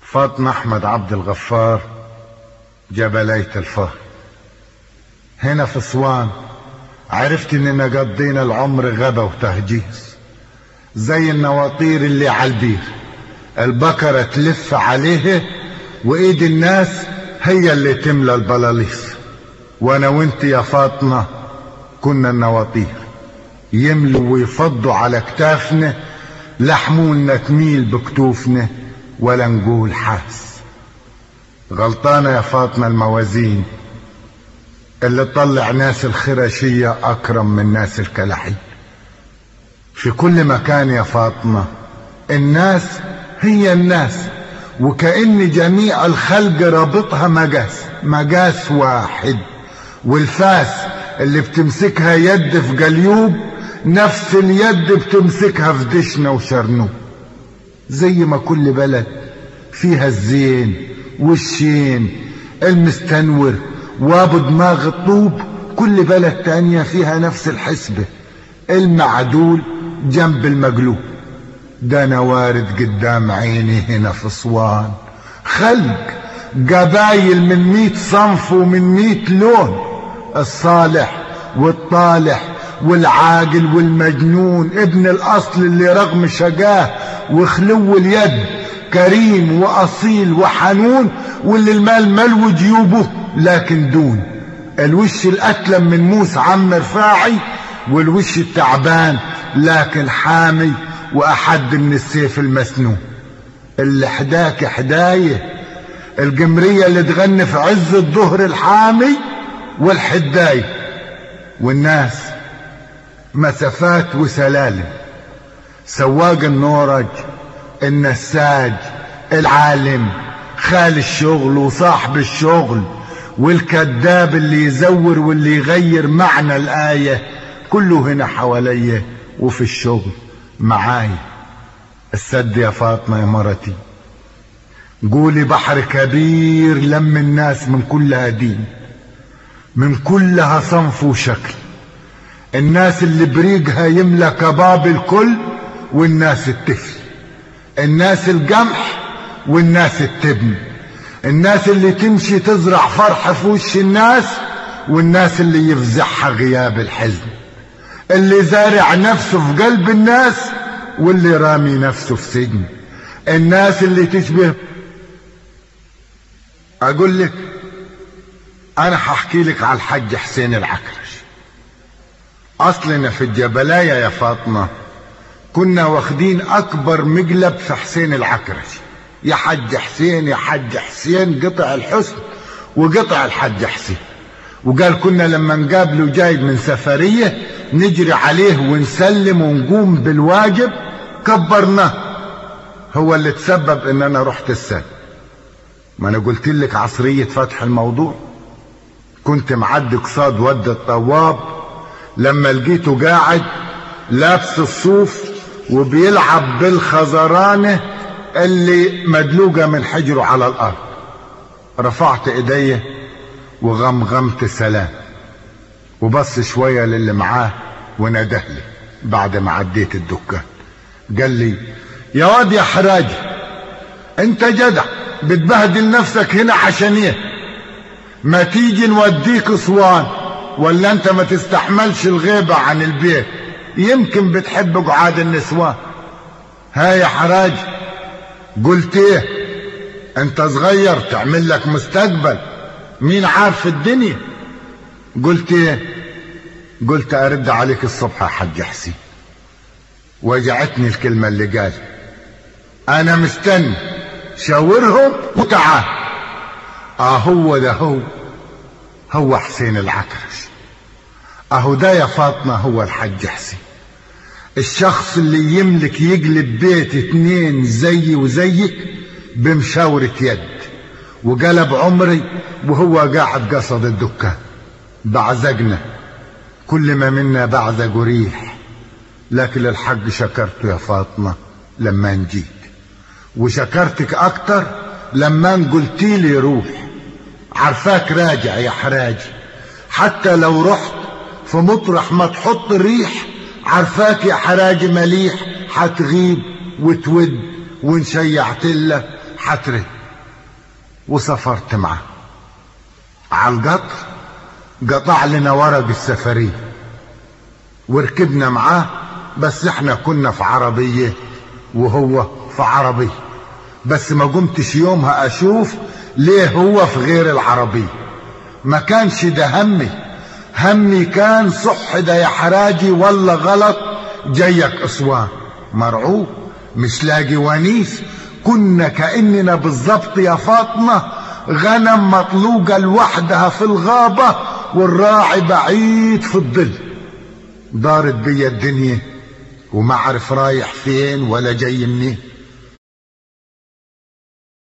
فاطمة أحمد عبد الغفار جبلية الفهد هنا في أسوان عرفت إننا قضينا العمر غبا وتهجيس زي النواطير اللي على البير البكرة تلف عليه وإيد الناس هي اللي تملى البلاليص وأنا وأنت يا فاطمة كنا النواطير يملوا ويفضوا على كتافنا لحمولنا تميل بكتوفنا ولا نقول حاس غلطانة يا فاطمة الموازين اللي طلع ناس الخرشية أكرم من ناس الكلاحين في كل مكان يا فاطمة الناس هي الناس وكأن جميع الخلق رابطها مقاس مقاس واحد والفاس اللي بتمسكها يد في قليوب نفس اليد بتمسكها في دشنا وشرنوب زي ما كل بلد فيها الزين والشين المستنور وابو دماغ الطوب كل بلد تانية فيها نفس الحسبة المعدول جنب المقلوب ده انا وارد قدام عيني هنا في اسوان خلق قبايل من ميت صنف ومن ميت لون الصالح والطالح والعاقل والمجنون ابن الاصل اللي رغم شقاه وخلو اليد كريم واصيل وحنون واللي المال ملو جيوبه لكن دون الوش الاتلم من موسى عم رفاعي والوش التعبان لكن حامي واحد من السيف المسنون اللي حداك حدايه القمريه اللي تغني في عز الظهر الحامي والحدايه والناس مسافات وسلالم سواق النورج النساج العالم خال الشغل وصاحب الشغل والكذاب اللي يزور واللي يغير معنى الآية كله هنا حواليا وفي الشغل معاي السد يا فاطمة يا مرتي قولي بحر كبير لم الناس من كلها دين من كلها صنف وشكل الناس اللي بريقها يملى كباب الكل والناس التفل الناس القمح والناس التبن الناس اللي تمشي تزرع فرح في وش الناس والناس اللي يفزعها غياب الحزن اللي زارع نفسه في قلب الناس واللي رامي نفسه في سجن الناس اللي تشبه اقول لك انا هحكي لك على الحج حسين العكرش اصلنا في الجبلايه يا فاطمه كنا واخدين اكبر مقلب في حسين العكرش يا حج حسين يا حج حسين قطع الحسن وقطع الحج حسين وقال كنا لما نقابله جاي من سفرية نجري عليه ونسلم ونقوم بالواجب كبرناه هو اللي تسبب ان انا رحت السد ما انا قلت لك عصرية فتح الموضوع كنت معدي قصاد ود الطواب لما لقيته قاعد لابس الصوف وبيلعب بالخزرانة اللي مدلوقة من حجره على الأرض رفعت ايدي وغمغمت سلام وبص شوية للي معاه وندهلي لي بعد ما عديت الدكان قال لي يا واد يا حراجي انت جدع بتبهدل نفسك هنا عشان ايه ما تيجي نوديك اسوان ولا انت ما تستحملش الغيبة عن البيت يمكن بتحب قعاد النسوان ها يا حراج قلت ايه انت صغير تعمل لك مستقبل مين عارف الدنيا قلت ايه قلت ارد عليك الصبح يا حاج حسين وجعتني الكلمة اللي قال انا مستني شاورهم وتعال اه هو ده هو هو حسين العكرش اهو ده يا فاطمة هو الحج حسين الشخص اللي يملك يقلب بيت اتنين زي وزيك بمشاورة يد وقلب عمري وهو قاعد قصد الدكان بعزقنا كل ما منا بعزق وريح لكن الحق شكرته يا فاطمة لما نجيت وشكرتك اكتر لما قلتي لي روح عارفاك راجع يا حراجي حتى لو رحت في مطرح ما تحط الريح عارفاك يا حراجي مليح حتغيب وتود وان شيعت لك حترد وسافرت معاه على القطر قطع لنا ورق السفرية وركبنا معاه بس احنا كنا في عربية وهو في عربية بس ما قمتش يومها اشوف ليه هو في غير العربية ما كانش ده همي همي كان صح ده يا حراجي ولا غلط جايك اسوان مرعوب مش لاقي ونيس كنا كأننا بالظبط يا فاطمة غنم مطلوقة لوحدها في الغابة والراعي بعيد في الظل دارت بيا الدنيا وما عرف رايح فين ولا جاي منين